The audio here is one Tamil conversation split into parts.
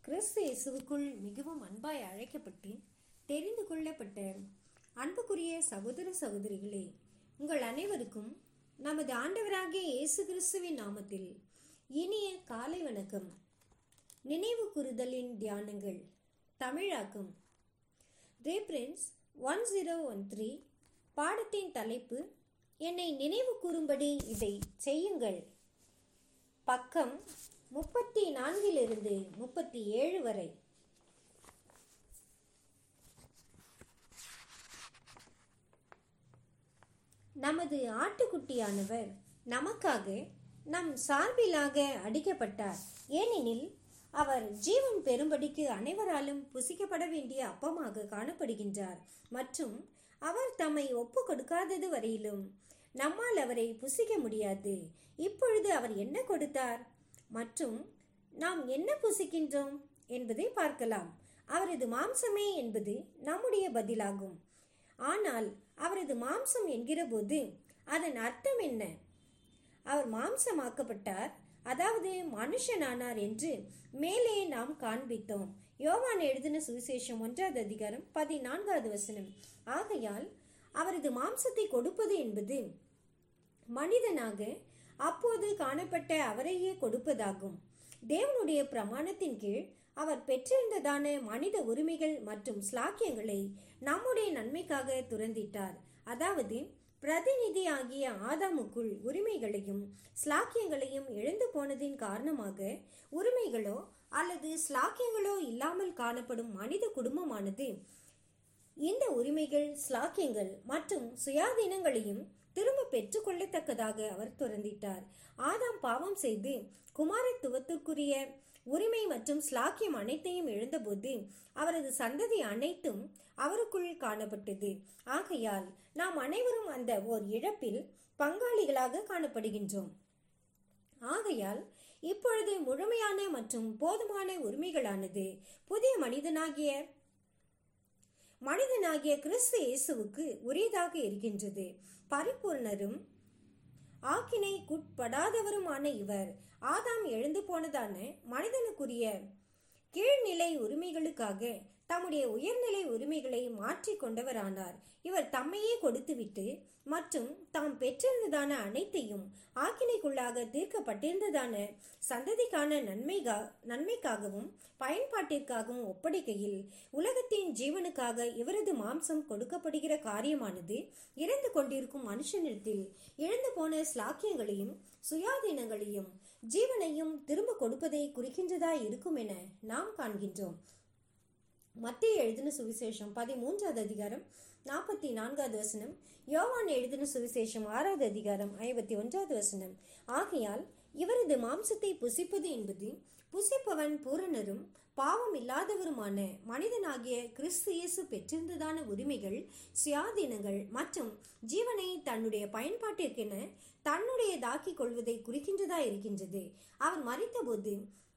கிறிஸ்து இயேசுவுக்குள் மிகவும் அன்பாய் அழைக்கப்பட்டு தெரிந்து கொள்ளப்பட்ட அன்புக்குரிய சகோதர சகோதரிகளே உங்கள் அனைவருக்கும் நமது ஆண்டவராகிய இயேசு கிறிஸ்துவின் நாமத்தில் இனிய காலை வணக்கம் நினைவு கூறுதலின் தியானங்கள் தமிழாக்கம் reference one zero one three பாடத்தின் தலைப்பு என்னை நினைவு கூறும்படி இதை செய்யுங்கள் பக்கம் முப்பத்தி நான்கிலிருந்து முப்பத்தி ஏழு வரை நமது ஆட்டுக்குட்டியானவர் நமக்காக நம் சார்பிலாக அடிக்கப்பட்டார் ஏனெனில் அவர் ஜீவன் பெறும்படிக்கு அனைவராலும் புசிக்கப்பட வேண்டிய அப்பமாக காணப்படுகின்றார் மற்றும் அவர் தம்மை ஒப்பு கொடுக்காதது வரையிலும் நம்மால் அவரை புசிக்க முடியாது இப்பொழுது அவர் என்ன கொடுத்தார் மற்றும் நாம் என்ன புசிக்கின்றோம் என்பதை பார்க்கலாம் அவரது மாம்சமே என்பது நம்முடைய பதிலாகும் ஆனால் அவரது மாம்சம் என்கிற போது அதன் அர்த்தம் என்ன அவர் மாம்சமாக்கப்பட்டார் அதாவது மனுஷனானார் என்று மேலே நாம் காண்பித்தோம் யோவான் எழுதின சுவிசேஷம் ஒன்றாவது அதிகாரம் பதினான்காவது வசனம் ஆகையால் அவரது மாம்சத்தை கொடுப்பது என்பது மனிதனாக அப்போது காணப்பட்ட அவரையே கொடுப்பதாகும் தேவனுடைய பிரமாணத்தின் கீழ் அவர் பெற்றிருந்ததான மனித உரிமைகள் மற்றும் ஸ்லாக்கியங்களை நம்முடைய நன்மைக்காக துறந்திட்டார் அதாவது பிரதிநிதி ஆகிய ஆதாமுக்குள் உரிமைகளையும் ஸ்லாக்கியங்களையும் இழந்து போனதின் காரணமாக உரிமைகளோ அல்லது ஸ்லாக்கியங்களோ இல்லாமல் காணப்படும் மனித குடும்பமானது இந்த உரிமைகள் ஸ்லாக்கியங்கள் மற்றும் சுயாதீனங்களையும் திரும்ப பெற்றுக்கொள்ளத்தக்கதாக அவர் துறந்திட்டார் ஆதாம் பாவம் செய்து குமாரத்துவத்திற்குரிய உரிமை மற்றும் ஸ்லாக்கியம் அனைத்தையும் இழந்தபோது அவரது சந்ததி அனைத்தும் அவருக்குள் காணப்பட்டது ஆகையால் நாம் அனைவரும் அந்த ஓர் இழப்பில் பங்காளிகளாக காணப்படுகின்றோம் ஆகையால் இப்பொழுது முழுமையான மற்றும் போதுமான உரிமைகளானது புதிய மனிதனாகிய மனிதனாகிய கிறிஸ்து இயேசுவுக்கு உரியதாக இருக்கின்றது பரிபூர்ணரும் ஆக்கினைக்குட்படாதவருமான இவர் ஆதாம் எழுந்து போனதான மனிதனுக்குரிய கீழ்நிலை உரிமைகளுக்காக தம்முடைய உயர்நிலை உரிமைகளை மாற்றி கொண்டவரானார் இவர் தம்மையே கொடுத்துவிட்டு மற்றும் தாம் பெற்றிருந்ததான அனைத்தையும் ஆக்கினைக்குள்ளாக தீர்க்கப்பட்டிருந்ததான சந்ததிக்கான நன்மைகா நன்மைக்காகவும் பயன்பாட்டிற்காகவும் ஒப்படைக்கையில் உலகத்தின் ஜீவனுக்காக இவரது மாம்சம் கொடுக்கப்படுகிற காரியமானது இறந்து கொண்டிருக்கும் மனுஷனிடத்தில் இழந்து போன ஸ்லாக்கியங்களையும் சுயாதீனங்களையும் ஜீவனையும் திரும்ப கொடுப்பதை குறிக்கின்றதா இருக்கும் என நாம் காண்கின்றோம் மத்திய எழுதின சுவிசேஷம் பதிமூன்றாவது அதிகாரம் நாற்பத்தி நான்காவது வசனம் யோவான் எழுதின சுவிசேஷம் ஆறாவது அதிகாரம் ஐம்பத்தி ஒன்றாவது வசனம் ஆகையால் இவரது மாம்சத்தை புசிப்பது என்பது புசிப்பவன் பூரணரும் பாவம் இல்லாதவருமான மனிதனாகிய கிறிஸ்து இயேசு பெற்றிருந்ததான உரிமைகள் சுயாதீனங்கள் மற்றும் ஜீவனை தன்னுடைய பயன்பாட்டிற்கென தன்னுடையதாக்கிக் கொள்வதை குறிக்கின்றதா இருக்கின்றது அவர் மறித்தபோது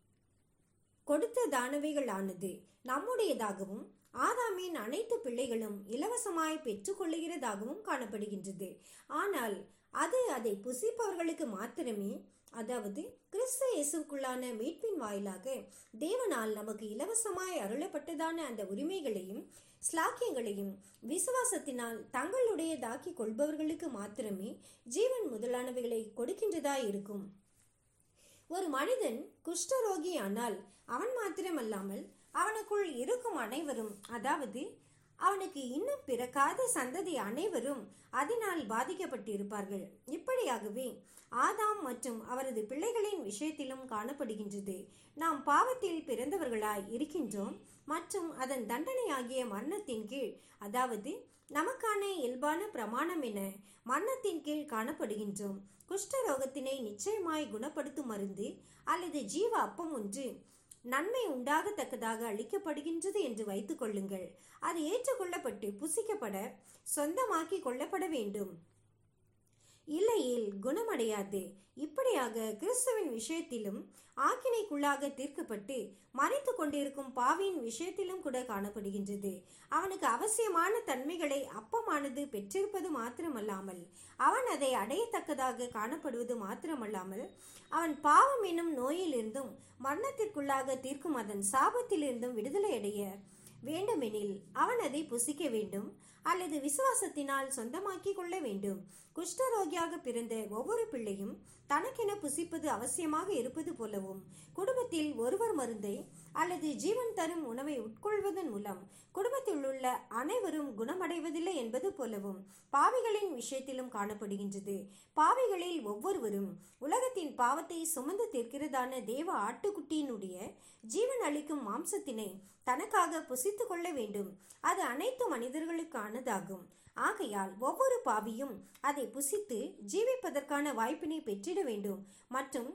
கொடுத்த தானவைகள் ஆனது நம்முடையதாகவும் ஆதாமின் அனைத்து பிள்ளைகளும் இலவசமாய் பெற்றுக்கொள்ளுகிறதாகவும் காணப்படுகின்றது ஆனால் அது அதை புசிப்பவர்களுக்கு மாத்திரமே அதாவது கிறிஸ்து இயேசுக்குள்ளான மீட்பின் வாயிலாக தேவனால் நமக்கு இலவசமாய் அருளப்பட்டதான அந்த உரிமைகளையும் ஸ்லாக்கியங்களையும் விசுவாசத்தினால் தங்களுடையதாக்கி கொள்பவர்களுக்கு மாத்திரமே ஜீவன் முதலானவைகளை கொடுக்கின்றதா இருக்கும் ஒரு மனிதன் குஷ்டரோகி ஆனால் அவன் மாத்திரமல்லாமல் அவனுக்குள் இருக்கும் அனைவரும் அதாவது அவனுக்கு இன்னும் பிறக்காத சந்ததி அனைவரும் அதனால் பாதிக்கப்பட்டிருப்பார்கள் இப்படியாகவே ஆதாம் மற்றும் அவரது பிள்ளைகளின் விஷயத்திலும் காணப்படுகின்றது நாம் பாவத்தில் பிறந்தவர்களாய் இருக்கின்றோம் மற்றும் அதன் தண்டனையாகிய மரணத்தின் கீழ் அதாவது நமக்கான இயல்பான பிரமாணம் என மரணத்தின் கீழ் காணப்படுகின்றோம் குஷ்டரோகத்தினை நிச்சயமாய் குணப்படுத்தும் மருந்து அல்லது ஜீவ அப்பம் ஒன்று நன்மை உண்டாகத்தக்கதாக அளிக்கப்படுகின்றது என்று வைத்துக் கொள்ளுங்கள் அது ஏற்றுக்கொள்ளப்பட்டு புசிக்கப்பட சொந்தமாக்கி கொள்ளப்பட வேண்டும் இல்லையில் குணமடையாது இப்படியாக கிறிஸ்துவின் விஷயத்திலும் ஆக்கினைக்குள்ளாக தீர்க்கப்பட்டு மறைத்து கொண்டிருக்கும் பாவியின் விஷயத்திலும் கூட காணப்படுகின்றது அவனுக்கு அவசியமான தன்மைகளை அப்பமானது பெற்றிருப்பது மாத்திரமல்லாமல் அவன் அதை அடையத்தக்கதாக காணப்படுவது மாத்திரமல்லாமல் அவன் பாவம் என்னும் நோயிலிருந்தும் மரணத்திற்குள்ளாக தீர்க்கும் அதன் சாபத்திலிருந்தும் விடுதலை அடைய வேண்டுமெனில் அவன் அதை புசிக்க வேண்டும் அல்லது விசுவாசத்தினால் சொந்தமாக்கி கொள்ள வேண்டும் குஷ்டரோகியாக பிறந்த ஒவ்வொரு பிள்ளையும் தனக்கென புசிப்பது அவசியமாக இருப்பது போலவும் குடும்பத்தில் ஒருவர் மருந்தை அல்லது ஜீவன் தரும் உணவை உட்கொள்வதன் மூலம் குடும்பத்தில் உள்ள அனைவரும் குணமடைவதில்லை என்பது போலவும் பாவிகளின் விஷயத்திலும் காணப்படுகின்றது பாவிகளில் ஒவ்வொருவரும் உலகத்தின் பாவத்தை சுமந்து தீர்க்கிறதான தேவ ஆட்டுக்குட்டியினுடைய ஜீவன் அளிக்கும் மாம்சத்தினை தனக்காக புசித்து கொள்ள வேண்டும் அது அனைத்து மனிதர்களுக்கானதாகும் ஆகையால் ஒவ்வொரு பாவியும் அதை புசித்து ஜீவிப்பதற்கான வாய்ப்பினை பெற்றிட வேண்டும் மற்றும்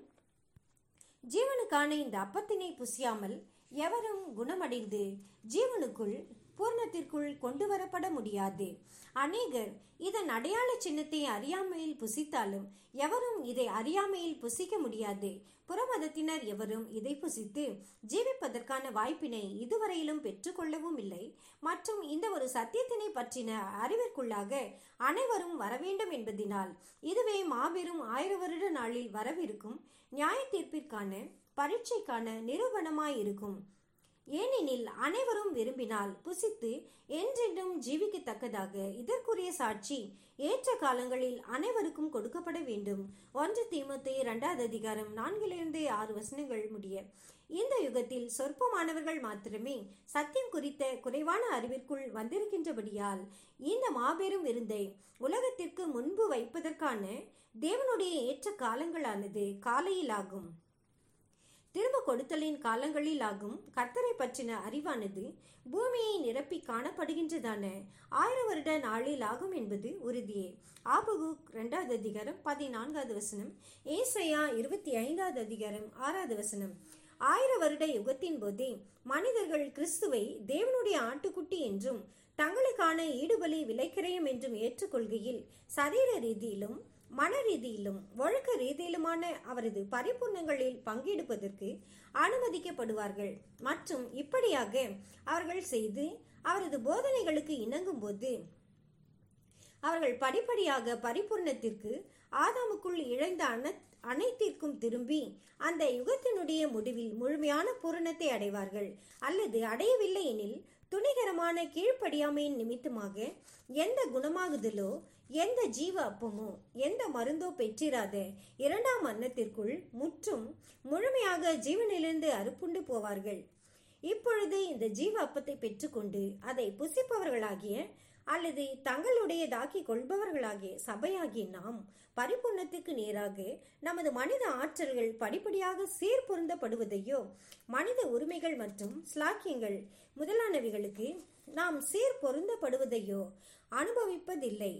ஜீவனுக்கான இந்த அப்பத்தினை புசியாமல் எவரும் குணமடைந்து ஜீவனுக்குள் பூர்ணத்திற்குள் கொண்டு வரப்பட முடியாது அநேகர் இதன் அடையாள சின்னத்தை அறியாமையில் புசித்தாலும் எவரும் இதை அறியாமையில் புசிக்க முடியாது புறமதத்தினர் எவரும் இதை புசித்து ஜீவிப்பதற்கான வாய்ப்பினை இதுவரையிலும் பெற்றுக்கொள்ளவும் இல்லை மற்றும் இந்த ஒரு சத்தியத்தினை பற்றின அறிவிற்குள்ளாக அனைவரும் வரவேண்டும் என்பதினால் இதுவே மாபெரும் ஆயிர வருட நாளில் வரவிருக்கும் நியாய தீர்ப்பிற்கான பரீட்சைக்கான நிரூபணமாயிருக்கும் ஏனெனில் அனைவரும் விரும்பினால் புசித்து என்றென்றும் ஜீவிக்கத்தக்கதாக இதற்குரிய சாட்சி ஏற்ற காலங்களில் அனைவருக்கும் கொடுக்கப்பட வேண்டும் ஒன்று தீமத்தை இரண்டாவது அதிகாரம் நான்கிலிருந்து ஆறு வசனங்கள் முடிய இந்த யுகத்தில் சொற்பமானவர்கள் மாத்திரமே சத்தியம் குறித்த குறைவான அறிவிற்குள் வந்திருக்கின்றபடியால் இந்த மாபெரும் விருந்தை உலகத்திற்கு முன்பு வைப்பதற்கான தேவனுடைய ஏற்ற காலங்களானது காலையிலாகும் திரும்ப கொடுத்தலின் காலங்களில் ஆகும் கர்த்தரை பற்றின அறிவானது பூமியை நிரப்பி காணப்படுகின்றதான ஆயிரம் வருட நாளில் ஆகும் என்பது உறுதியே ஆபகுக் இரண்டாவது அதிகாரம் பதினான்காவது வசனம் ஏசையா இருபத்தி ஐந்தாவது அதிகாரம் ஆறாவது வசனம் ஆயிர வருட யுகத்தின் போதே மனிதர்கள் கிறிஸ்துவை தேவனுடைய ஆட்டுக்குட்டி என்றும் தங்களுக்கான ஈடுபலி விலைக்கிரயம் என்றும் ஏற்றுக்கொள்கையில் சரீர ரீதியிலும் மன ரீதியிலும் ஒழுக்க ரீதியிலுமான அவரது பரிபூர்ணங்களில் பங்கெடுப்பதற்கு அனுமதிக்கப்படுவார்கள் மற்றும் இப்படியாக அவர்கள் செய்து அவரது போதனைகளுக்கு இணங்கும் போது அவர்கள் படிப்படியாக பரிபூர்ணத்திற்கு ஆதாமுக்குள் இழைந்த அன அனைத்திற்கும் திரும்பி அந்த யுகத்தினுடைய முடிவில் முழுமையான பூரணத்தை அடைவார்கள் அல்லது அடையவில்லை எனில் துணிகரமான கீழ்ப்படியாமையின் நிமித்தமாக எந்த குணமாகுதலோ எந்த ஜீவ அப்பமோ எந்த மருந்தோ பெற்றிராத இரண்டாம் மரணத்திற்குள் முற்றும் முழுமையாக ஜீவனிலிருந்து அறுப்புண்டு போவார்கள் இப்பொழுது இந்த ஜீவ அப்பத்தை பெற்றுக்கொண்டு அதை புசிப்பவர்களாகிய அல்லது தங்களுடையதாக்கி கொள்பவர்களாகிய சபையாகிய நாம் பரிபூர்ணத்துக்கு நேராக நமது மனித ஆற்றல்கள் படிப்படியாக சீர்பொருந்தப்படுவதையோ மனித உரிமைகள் மற்றும் ஸ்லாக்கியங்கள் முதலானவைகளுக்கு நாம் சீர்பொருந்தப்படுவதையோ அனுபவிப்பதில்லை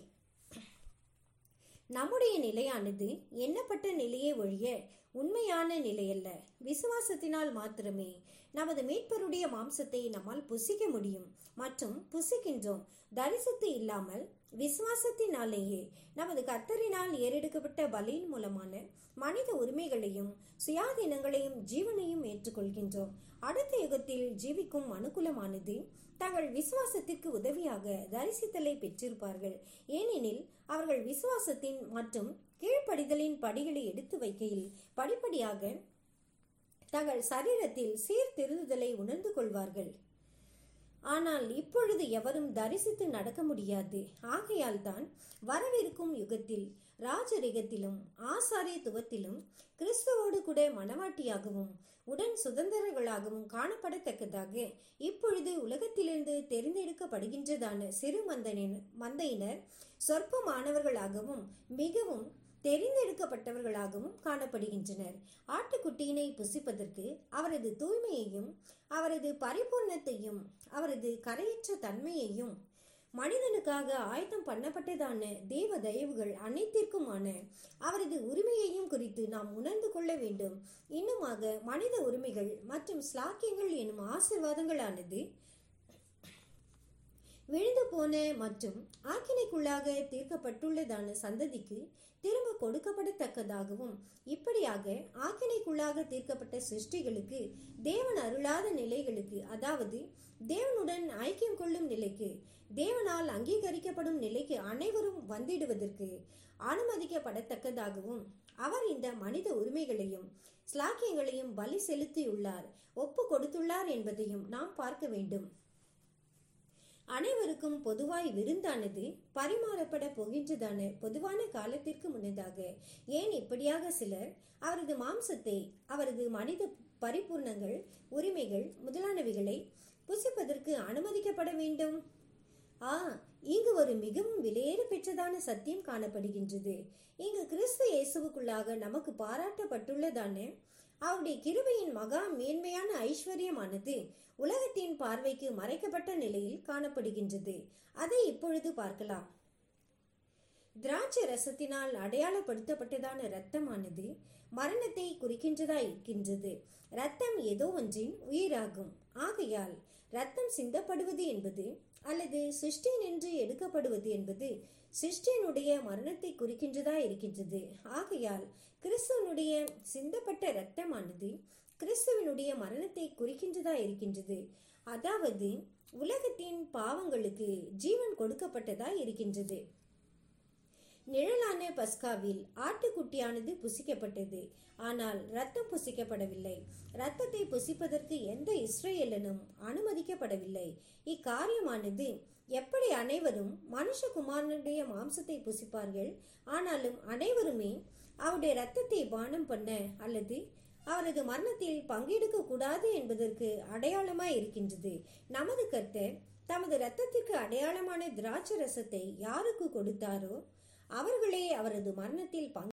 நம்முடைய நிலையானது எண்ணப்பட்ட நிலையை ஒழிய உண்மையான நிலையல்ல விசுவாசத்தினால் மாத்திரமே நமது மீட்பருடைய மாம்சத்தை நம்மால் புசிக்க முடியும் மற்றும் புசிக்கின்றோம் தரிசித்து இல்லாமல் விசுவாசத்தினாலேயே நமது கர்த்தரினால் ஏறெடுக்கப்பட்ட பலியின் மூலமான மனித உரிமைகளையும் சுயாதீனங்களையும் ஜீவனையும் ஏற்றுக்கொள்கின்றோம் அடுத்த யுகத்தில் ஜீவிக்கும் அனுகூலமானது தங்கள் விசுவாசத்திற்கு உதவியாக தரிசித்தலை பெற்றிருப்பார்கள் ஏனெனில் அவர்கள் விசுவாசத்தின் மற்றும் கீழ்ப்படிதலின் படிகளை எடுத்து வைக்கையில் படிப்படியாக தங்கள் சரீரத்தில் சீர்திருந்துதலை உணர்ந்து கொள்வார்கள் ஆனால் இப்பொழுது எவரும் தரிசித்து நடக்க முடியாது ஆகையால் தான் வரவிருக்கும் யுகத்தில் ராஜரிகத்திலும் ஆசாரியத்துவத்திலும் கிறிஸ்துவோடு கூட மனவாட்டியாகவும் உடன் சுதந்திரர்களாகவும் காணப்படத்தக்கதாக இப்பொழுது உலகத்திலிருந்து தெரிந்தெடுக்கப்படுகின்றதான சிறு மந்தனின் மந்தையினர் சொற்பமானவர்களாகவும் மிகவும் தெரிந்தெடுக்கப்பட்டவர்களாகவும் காணப்படுகின்றனர் ஆட்டுக்குட்டியினை புசிப்பதற்கு அவரது தூய்மையையும் அவரது பரிபூர்ணத்தையும் அவரது கரையற்ற தன்மையையும் மனிதனுக்காக ஆயத்தம் பண்ணப்பட்டதான தேவ தயவுகள் அனைத்திற்குமான அவரது உரிமையையும் குறித்து நாம் உணர்ந்து கொள்ள வேண்டும் இன்னுமாக மனித உரிமைகள் மற்றும் ஸ்லாக்கியங்கள் எனும் ஆசிர்வாதங்களானது விழுந்து போன மற்றும் ஆக்கினைக்குள்ளாக தீர்க்கப்பட்டுள்ளதான சந்ததிக்கு திரும்ப கொடுக்கப்படத்தக்கதாகவும் இப்படியாக ஆக்கினைக்குள்ளாக தீர்க்கப்பட்ட சிருஷ்டிகளுக்கு தேவன் அருளாத நிலைகளுக்கு அதாவது தேவனுடன் ஐக்கியம் கொள்ளும் நிலைக்கு தேவனால் அங்கீகரிக்கப்படும் நிலைக்கு அனைவரும் வந்திடுவதற்கு அனுமதிக்கப்படத்தக்கதாகவும் அவர் இந்த மனித உரிமைகளையும் ஸ்லாக்கியங்களையும் பலி செலுத்தியுள்ளார் ஒப்பு கொடுத்துள்ளார் என்பதையும் நாம் பார்க்க வேண்டும் அனைவருக்கும் பொதுவாய் விருந்தானது பரிமாறப்பட போகின்றதான பொதுவான காலத்திற்கு முன்னதாக ஏன் இப்படியாக சிலர் அவரது மாம்சத்தை அவரது மனித பரிபூர்ணங்கள் உரிமைகள் முதலானவைகளை புசிப்பதற்கு அனுமதிக்கப்பட வேண்டும் ஆ இங்கு ஒரு மிகவும் விலையேற பெற்றதான சத்தியம் காணப்படுகின்றது இங்கு கிறிஸ்து இயேசுவுக்குள்ளாக நமக்கு பாராட்டப்பட்டுள்ளதான அவருடைய கிருபையின் மகா மேன்மையான ஐஸ்வர்யமானது உலகத்தின் பார்வைக்கு மறைக்கப்பட்ட நிலையில் காணப்படுகின்றது அதை இப்பொழுது பார்க்கலாம் திராட்சை ரசத்தினால் அடையாளப்படுத்தப்பட்டதான இரத்தமானது மரணத்தை குறிக்கின்றதா இருக்கின்றது இரத்தம் ஏதோ ஒன்றின் உயிராகும் ஆகையால் இரத்தம் சிந்தப்படுவது என்பது அல்லது சிருஷ்டின் என்று எடுக்கப்படுவது என்பது சிருஷ்டினுடைய மரணத்தை குறிக்கின்றதா இருக்கின்றது ஆகையால் கிறிஸ்துவனுடைய சிந்தப்பட்ட இரத்தமானது கிறிஸ்துவனுடைய மரணத்தை குறிக்கின்றதா இருக்கின்றது அதாவது உலகத்தின் பாவங்களுக்கு ஜீவன் கொடுக்கப்பட்டதா இருக்கின்றது நிழலான பஸ்காவில் ஆட்டுக்குட்டியானது புசிக்கப்பட்டது ஆனால் ரத்தம் புசிக்கப்படவில்லை ரத்தத்தை புசிப்பதற்கு எந்த இஸ்ரேலனும் அனுமதிக்கப்படவில்லை இக்காரியமானது எப்படி அனைவரும் மனுஷகுமாரனுடைய மாம்சத்தை புசிப்பார்கள் ஆனாலும் அனைவருமே அவருடைய ரத்தத்தை பானம் பண்ண அல்லது அவரது மரணத்தில் பங்கெடுக்க கூடாது என்பதற்கு அடையாளமாய் இருக்கின்றது நமது கர்த்தர் தமது இரத்தத்திற்கு அடையாளமான திராட்சை ரசத்தை யாருக்கு கொடுத்தாரோ அவர்களே அவரது மரணத்தில் பங்கு